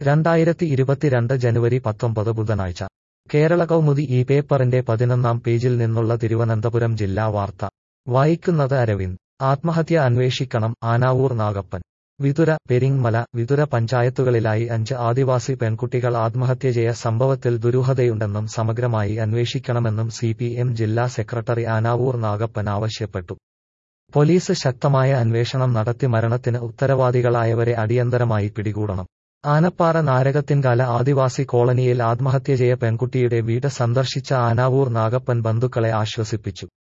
രണ്ടായിരത്തി ഇരുപത്തിരണ്ട് ജനുവരി പത്തൊമ്പത് ബുധനാഴ്ച കേരള കൗമുദി ഈ പേപ്പറിന്റെ പതിനൊന്നാം പേജിൽ നിന്നുള്ള തിരുവനന്തപുരം ജില്ലാ വാർത്ത വായിക്കുന്നത് അരവിന്ദ് ആത്മഹത്യ അന്വേഷിക്കണം ആനാവൂർ നാഗപ്പൻ വിതുര പെരിങ്മല വിതുര പഞ്ചായത്തുകളിലായി അഞ്ച് ആദിവാസി പെൺകുട്ടികൾ ആത്മഹത്യ ചെയ്യ സംഭവത്തിൽ ദുരൂഹതയുണ്ടെന്നും സമഗ്രമായി അന്വേഷിക്കണമെന്നും സി പി എം ജില്ലാ സെക്രട്ടറി ആനാവൂർ നാഗപ്പൻ ആവശ്യപ്പെട്ടു പോലീസ് ശക്തമായ അന്വേഷണം നടത്തി മരണത്തിന് ഉത്തരവാദികളായവരെ അടിയന്തരമായി പിടികൂടണം ആനപ്പാറ നാരകത്തിൻകാല ആദിവാസി കോളനിയിൽ ആത്മഹത്യ ചെയ്യ പെൺകുട്ടിയുടെ വീട് സന്ദർശിച്ച ആനാവൂർ നാഗപ്പൻ ബന്ധുക്കളെ ആശ്വസിപ്പിച്ചു